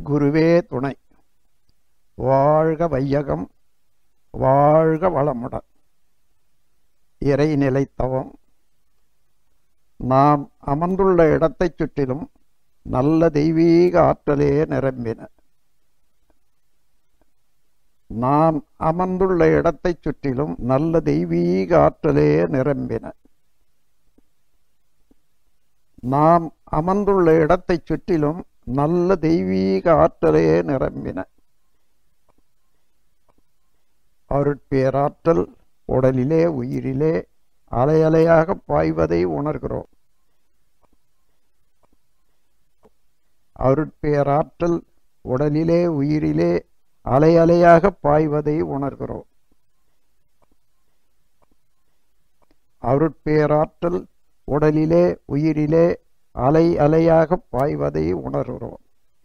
குருவே துணை வாழ்க வையகம் வாழ்க வளமுடன் இறை நிலைத்தவம் நாம் அமர்ந்துள்ள இடத்தைச் சுற்றிலும் நல்ல தெய்வீக ஆற்றலே நிரம்பின நாம் அமர்ந்துள்ள இடத்தைச் சுற்றிலும் நல்ல தெய்வீக ஆற்றலே நிரம்பின நாம் அமர்ந்துள்ள இடத்தைச் சுற்றிலும் நல்ல தெய்வீக ஆற்றலே நிரம்பின அருட்பேராற்றல் உடலிலே உயிரிலே அலையலையாக பாய்வதை உணர்கிறோம் அருட்பேராற்றல் உடலிலே உயிரிலே அலையலையாக பாய்வதை உணர்கிறோம் அருட்பேராற்றல் உடலிலே உயிரிலே அலை அலையாக பாய்வதை உணர்கிறோம்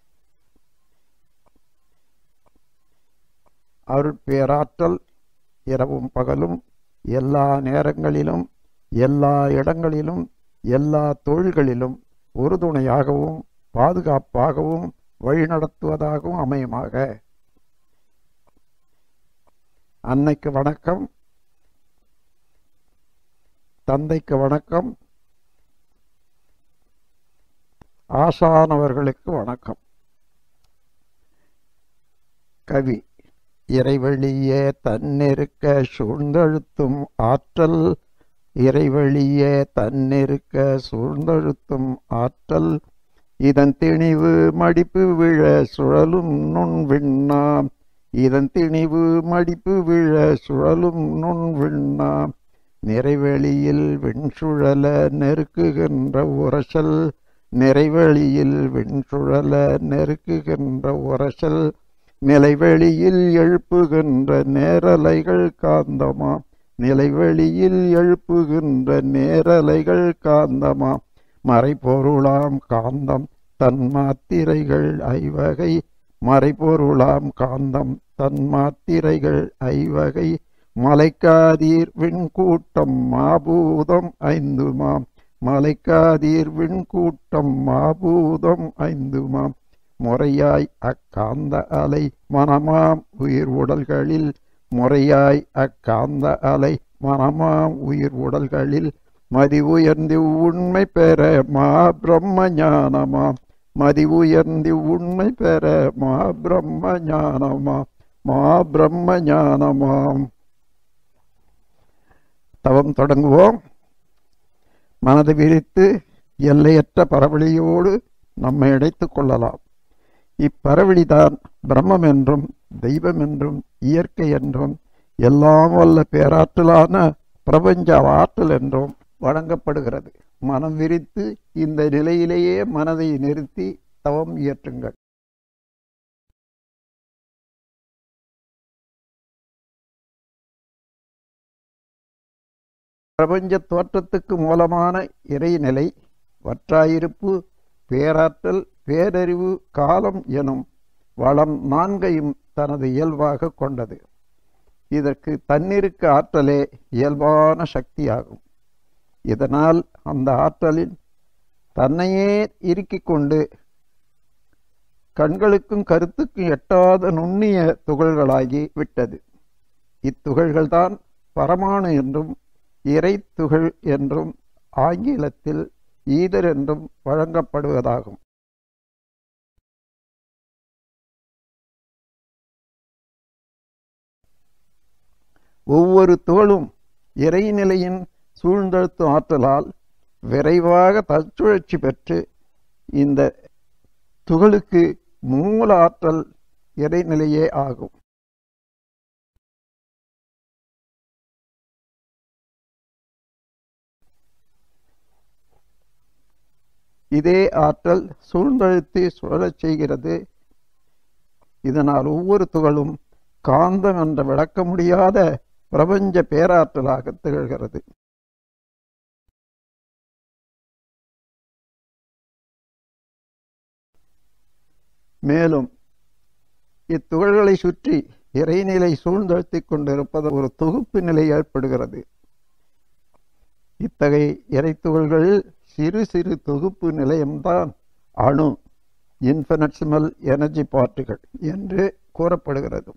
அருட்பேராற்றல் இரவும் பகலும் எல்லா நேரங்களிலும் எல்லா இடங்களிலும் எல்லா தொழில்களிலும் உறுதுணையாகவும் பாதுகாப்பாகவும் வழிநடத்துவதாகவும் அமையுமாக அன்னைக்கு வணக்கம் தந்தைக்கு வணக்கம் ஆசானவர்களுக்கு வணக்கம் கவி இறைவழியே தன்னிருக்க சூழ்ந்தழுத்தும் ஆற்றல் இறைவழியே தன்னிருக்க சூழ்ந்தழுத்தும் ஆற்றல் இதன் திணிவு மடிப்பு விழ சுழலும் நுண் விண்ணாம் இதன் திணிவு மடிப்பு விழ சுழலும் நுண் விண்ணாம் நிறைவெளியில் விண்சுழல நெருக்குகின்ற உரசல் நிறைவெளியில் விண்சுழல நெருக்குகின்ற உரசல் நிலைவெளியில் எழுப்புகின்ற நேரலைகள் காந்தமா நிலைவெளியில் எழுப்புகின்ற நேரலைகள் காந்தமா மறைபொருளாம் காந்தம் தன்மாத்திரைகள் ஐவகை மறைபொருளாம் காந்தம் தன்மாத்திரைகள் ஐவகை மலைக்காதீர் விண்கூட்டம் மாபூதம் ஐந்துமாம் மலைக்காதீர் விண்கூட்டம் மாபூதம் ஐந்துமாம் முறையாய் அக்காந்த அலை மனமாம் உயிர் உடல்களில் முறையாய் அக்காந்த அலை மனமாம் உயிர் உடல்களில் மதி உயர்ந்து உண்மை பெற மா பிரம்ம ஞானமாம் மதி உயர்ந்து உண்மை பெற மா பிரம்ம ஞானமாம் மா பிரம்ம ஞானமாம் தவம் தொடங்குவோம் மனதை விரித்து எல்லையற்ற பரவழியோடு நம்மை இணைத்துக் கொள்ளலாம் இப்பரவழிதான் பிரம்மம் என்றும் தெய்வம் என்றும் இயற்கை என்றும் எல்லாம் வல்ல பேராற்றலான பிரபஞ்ச ஆற்றல் என்றும் வழங்கப்படுகிறது மனம் விரித்து இந்த நிலையிலேயே மனதை நிறுத்தி தவம் இயற்றுங்கள் பிரபஞ்ச தோற்றத்துக்கு மூலமான இறைநிலை வற்றாயிருப்பு பேராற்றல் பேரறிவு காலம் எனும் வளம் நான்கையும் தனது இயல்பாக கொண்டது இதற்கு தன்னிருக்கு ஆற்றலே இயல்பான சக்தியாகும் இதனால் அந்த ஆற்றலில் தன்னையே இறுக்கிக் கொண்டு கண்களுக்கும் கருத்துக்கும் எட்டாத நுண்ணிய துகள்களாகி விட்டது இத்துகள்கள்தான் பரமாணு என்றும் இறை துகள் என்றும் ஆங்கிலத்தில் ஈதர் என்றும் வழங்கப்படுவதாகும் ஒவ்வொரு தோளும் இறைநிலையின் சூழ்ந்தழுத்தும் ஆற்றலால் விரைவாக தற்சுழற்சி பெற்று இந்த துகளுக்கு மூல ஆற்றல் இறைநிலையே ஆகும் இதே ஆற்றல் சூழ்ந்தழுத்தி சுழலச் செய்கிறது இதனால் ஒவ்வொரு துகளும் காந்தம் என்ற விளக்க முடியாத பிரபஞ்ச பேராற்றலாக திகழ்கிறது மேலும் இத்துகள்களை சுற்றி இறைநிலை சூழ்ந்தழுத்திக் கொண்டிருப்பது ஒரு தொகுப்பு நிலை ஏற்படுகிறது இத்தகைய இறைத்துகள்களில் சிறு சிறு தொகுப்பு நிலையம்தான் அணு இன்ஃபினிட்சிமல் எனர்ஜி பார்ட்டிகள் என்று கூறப்படுகிறது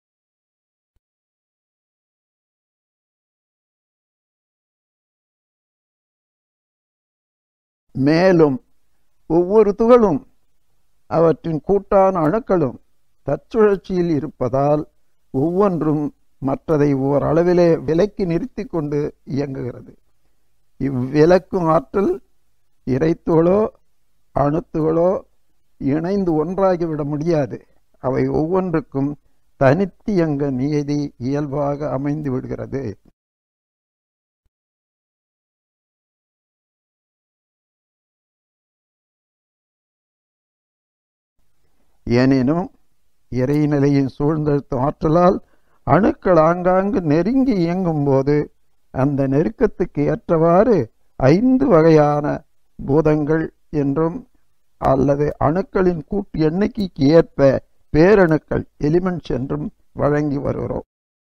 மேலும் ஒவ்வொரு துகளும் அவற்றின் கூட்டான அணுக்களும் தற்சுழற்சியில் இருப்பதால் ஒவ்வொன்றும் மற்றதை ஓரளவிலே விலக்கி நிறுத்தி கொண்டு இயங்குகிறது இவ்விலக்கும் ஆற்றல் இறைத்துகளோ அணுத்துகளோ இணைந்து ஒன்றாகிவிட முடியாது அவை ஒவ்வொன்றுக்கும் தனித்தியங்க நியதி இயல்பாக அமைந்து விடுகிறது எனினும் இறைநிலையின் சூழ்ந்தெழுத்தும் ஆற்றலால் அணுக்கள் ஆங்காங்கு நெருங்கி இயங்கும் போது அந்த நெருக்கத்துக்கு ஏற்றவாறு ஐந்து வகையான பூதங்கள் என்றும் அல்லது அணுக்களின் கூட்டு எண்ணிக்கைக்கு ஏற்ப பேரணுக்கள் எலிமெண்ட்ஸ் என்றும் வழங்கி வருகிறோம்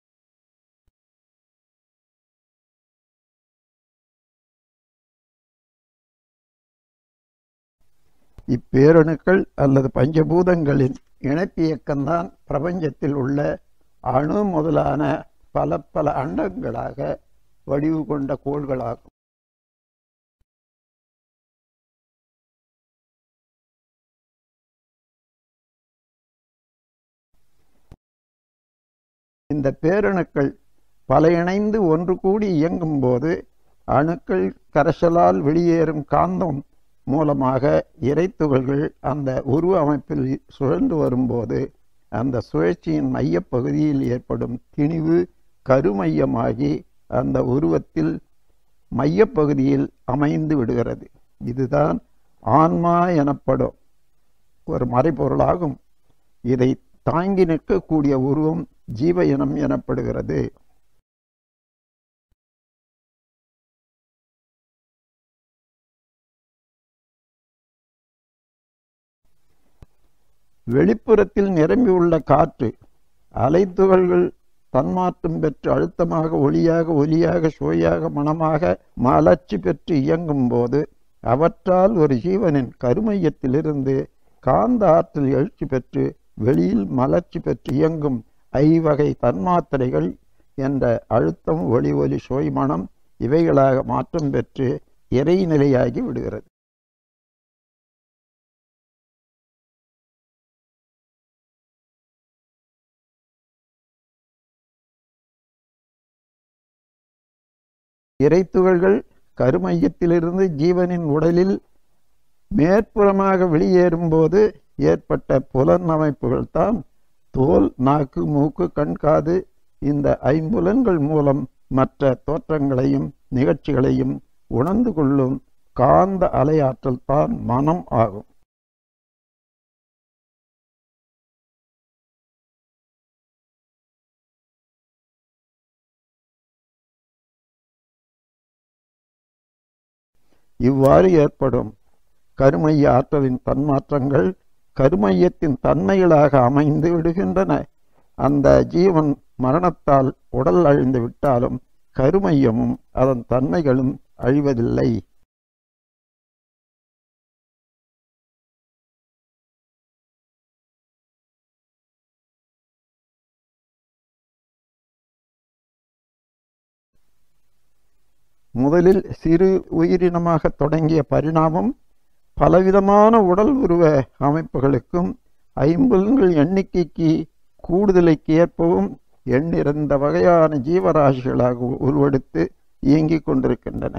இப்பேரணுக்கள் அல்லது பஞ்சபூதங்களின் இணைப்பியக்கம்தான் பிரபஞ்சத்தில் உள்ள அணு முதலான பல பல அண்டங்களாக வடிவு கொண்ட கோள்களாகும் இந்த பேரணுக்கள் பல இணைந்து ஒன்று கூடி இயங்கும் போது அணுக்கள் கரைசலால் வெளியேறும் காந்தம் மூலமாக இறைத்துகள்கள் அந்த உருவ அமைப்பில் சுழன்று வரும்போது அந்த சுழற்சியின் மையப்பகுதியில் ஏற்படும் திணிவு கருமையமாகி அந்த உருவத்தில் மையப்பகுதியில் அமைந்து விடுகிறது இதுதான் ஆன்மா எனப்படும் ஒரு மறைபொருளாகும் இதை தாங்கி நிற்கக்கூடிய உருவம் ஜீவ இனம் எனப்படுகிறது வெளிப்புறத்தில் நிரம்பியுள்ள காற்று அலைத்துகள்கள் தன்மாற்றம் பெற்று அழுத்தமாக ஒளியாக ஒலியாக சுவையாக மனமாக மலர்ச்சி பெற்று இயங்கும் போது அவற்றால் ஒரு ஜீவனின் கருமையத்திலிருந்து காந்த ஆற்றல் எழுச்சி பெற்று வெளியில் மலர்ச்சி பெற்று இயங்கும் ஐவகை தன்மாத்திரைகள் என்ற அழுத்தம் ஒளி ஒலி சுவை மனம் இவைகளாக மாற்றம் பெற்று இறைநிலையாகி விடுகிறது இறைத்துகள்கள் கருமையத்திலிருந்து ஜீவனின் உடலில் மேற்புறமாக வெளியேறும்போது ஏற்பட்ட புலன் அமைப்புகள் தான் தோல் நாக்கு மூக்கு கண் காது இந்த ஐம்புலன்கள் மூலம் மற்ற தோற்றங்களையும் நிகழ்ச்சிகளையும் உணர்ந்து கொள்ளும் காந்த அலையாற்றல் தான் மனம் ஆகும் இவ்வாறு ஏற்படும் கருமைய ஆற்றலின் தன்மாற்றங்கள் கருமையத்தின் தன்மைகளாக அமைந்து விடுகின்றன அந்த ஜீவன் மரணத்தால் உடல் அழிந்து விட்டாலும் கருமையமும் அதன் தன்மைகளும் அழிவதில்லை முதலில் சிறு உயிரினமாக தொடங்கிய பரிணாமம் பலவிதமான உடல் உருவ அமைப்புகளுக்கும் ஐம்புலன்கள் எண்ணிக்கைக்கு கூடுதலைக்கு ஏற்பவும் எண்ணிறந்த வகையான ஜீவராசிகளாக உருவெடுத்து இயங்கிக் கொண்டிருக்கின்றன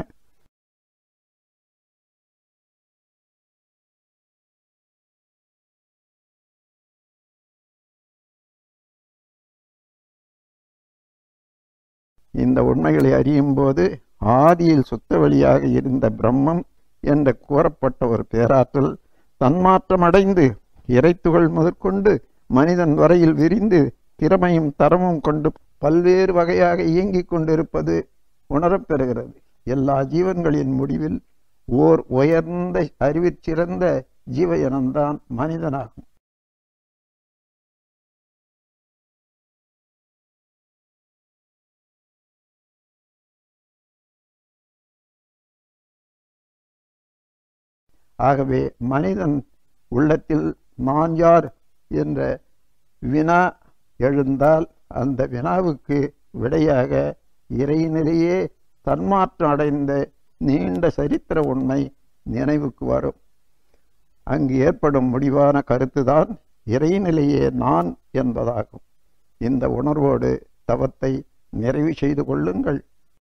இந்த உண்மைகளை அறியும் போது ஆதியில் சுத்த வழியாக இருந்த பிரம்மம் என்று கூறப்பட்ட ஒரு பேராற்றல் தன்மாற்றமடைந்து இறைத்துகள் முதற்கொண்டு மனிதன் வரையில் விரிந்து திறமையும் தரமும் கொண்டு பல்வேறு வகையாக இயங்கிக் கொண்டிருப்பது உணரப்பெறுகிறது எல்லா ஜீவன்களின் முடிவில் ஓர் உயர்ந்த அறிவிற் ஜீவ இனம்தான் மனிதனாகும் ஆகவே மனிதன் உள்ளத்தில் நான் யார் என்ற வினா எழுந்தால் அந்த வினாவுக்கு விடையாக இறைநிலையே தன்மாற்றம் அடைந்த நீண்ட சரித்திர உண்மை நினைவுக்கு வரும் அங்கு ஏற்படும் முடிவான கருத்துதான் இறைநிலையே நான் என்பதாகும் இந்த உணர்வோடு தவத்தை நிறைவு செய்து கொள்ளுங்கள்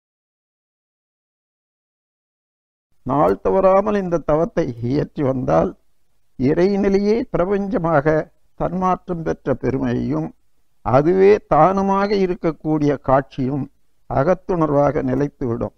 நாள் தவறாமல் இந்த தவத்தை இயற்றி வந்தால் இறைநிலையே பிரபஞ்சமாக தன்மாற்றம் பெற்ற பெருமையும் அதுவே தானுமாக இருக்கக்கூடிய காட்சியும் அகத்துணர்வாக நிலைத்துவிடும்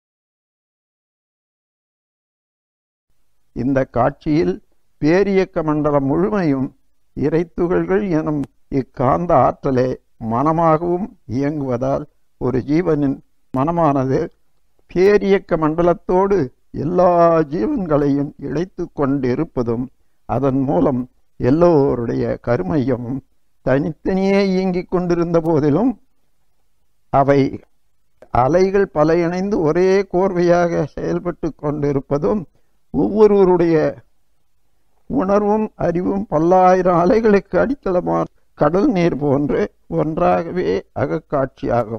இந்த காட்சியில் பேரியக்க மண்டலம் முழுமையும் இறைத்துகள்கள் எனும் இக்காந்த ஆற்றலே மனமாகவும் இயங்குவதால் ஒரு ஜீவனின் மனமானது பேரியக்க மண்டலத்தோடு எல்லா ஜீவன்களையும் இழைத்து கொண்டிருப்பதும் அதன் மூலம் எல்லோருடைய கருமையமும் தனித்தனியே இயங்கிக் கொண்டிருந்த போதிலும் அவை அலைகள் பல இணைந்து ஒரே கோர்வையாக செயல்பட்டு கொண்டிருப்பதும் ஒவ்வொருவருடைய உணர்வும் அறிவும் பல்லாயிரம் அலைகளுக்கு அடித்தளமான கடல் நீர் போன்று ஒன்றாகவே அகக்காட்சியாகும்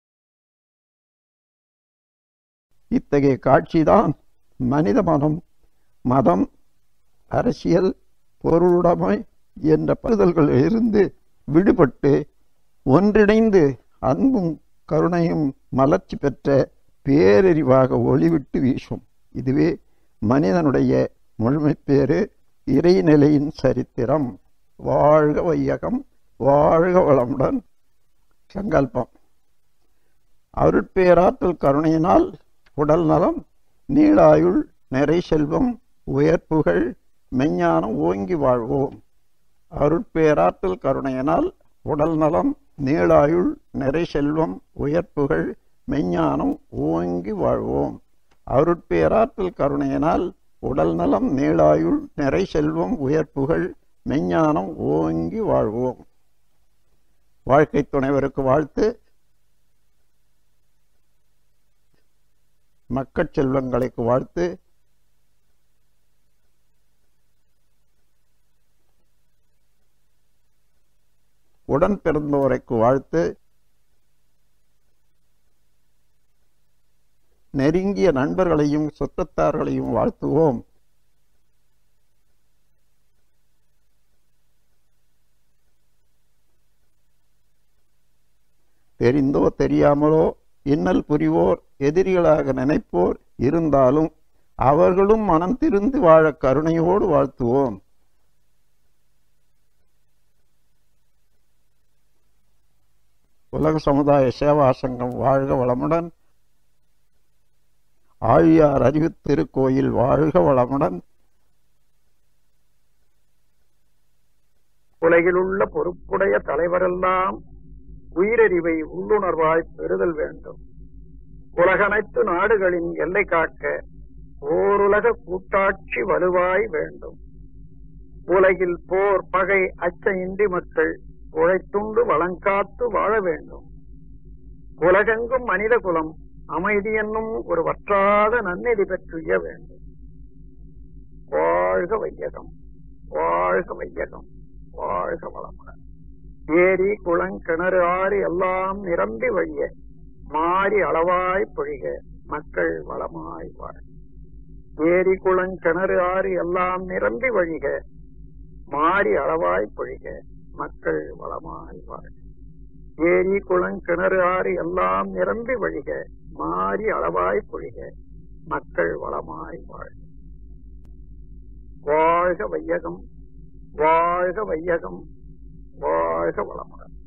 இத்தகைய காட்சிதான் மனித மனம் மதம் அரசியல் பொருளுடைமை என்ற பருதல்களில் இருந்து விடுபட்டு ஒன்றிணைந்து அன்பும் கருணையும் மலர்ச்சி பெற்ற பேரறிவாக ஒளிவிட்டு வீசும் இதுவே மனிதனுடைய முழுமைப்பேறு இறைநிலையின் சரித்திரம் வாழ்க வையகம் வாழ்க வளமுடன் சங்கல்பம் அருட்பேராற்றல் கருணையினால் உடல் நலம் நீளாயுள் நிறை செல்வம் உயர்ப்புகள் மெஞ்ஞானம் ஓங்கி வாழ்வோம் அருட்பேராற்றல் கருணையினால் உடல் நலம் நீளாயுள் நிறை செல்வம் உயர்ப்புகள் மெஞ்ஞானம் ஓங்கி வாழ்வோம் அருட்பேராற்றல் கருணையினால் உடல் நலம் நீளாயுள் நிறை செல்வம் உயர்ப்புகள் மெஞ்ஞானம் ஓங்கி வாழ்வோம் வாழ்க்கை துணைவருக்கு வாழ்த்து மக்கட் செல்வங்களுக்கு வாழ்த்து உடன் பிறந்தோரைக்கு வாழ்த்து நெருங்கிய நண்பர்களையும் சுற்றத்தார்களையும் வாழ்த்துவோம் தெரிந்தோ தெரியாமலோ இன்னல் புரிவோர் எதிரிகளாக நினைப்போர் இருந்தாலும் அவர்களும் மனம் திருந்து வாழ கருணையோடு வாழ்த்துவோம் உலக சமுதாய சேவா சங்கம் வாழ்க வளமுடன் ஆழியார் அறிவு திருக்கோயில் வாழ்க வளமுடன் உலகிலுள்ள பொறுப்புடைய தலைவரெல்லாம் உயிரறிவை உள்ளுணர்வாய் பெறுதல் வேண்டும் உலகனைத்து நாடுகளின் எல்லை காக்க ஓருலக கூட்டாட்சி வலுவாய் வேண்டும் உலகில் போர் பகை அச்ச இன்றி மக்கள் உழைத்துண்டு வளங்காத்து வாழ வேண்டும் உலகெங்கும் மனித குலம் அமைதி என்னும் ஒரு வற்றாத நன்னெறி பெற்றுய வேண்டும் வாழ்க வையகம் வாழ்க வையகம் வாழ்க வளமுடன் ஏரி குளங்கிணறு ஆறு எல்லாம் நிரம்பி வழிய மாறி அளவாய் பொழிக மக்கள் வளமாய் வாழ ஏரி குளங்கிணறு ஆறு எல்லாம் நிரம்பி வழிக மாறி அளவாய் பொழிக மக்கள் வளமாய் வாழ ஏரி குளங்கிணறு ஆறு எல்லாம் நிரம்பி வழிக மாறி அளவாய் பொழிக மக்கள் வளமாய் வாழ வாழ்க வையகம் வாழ்க வையகம் வாழ்க வளமுடன்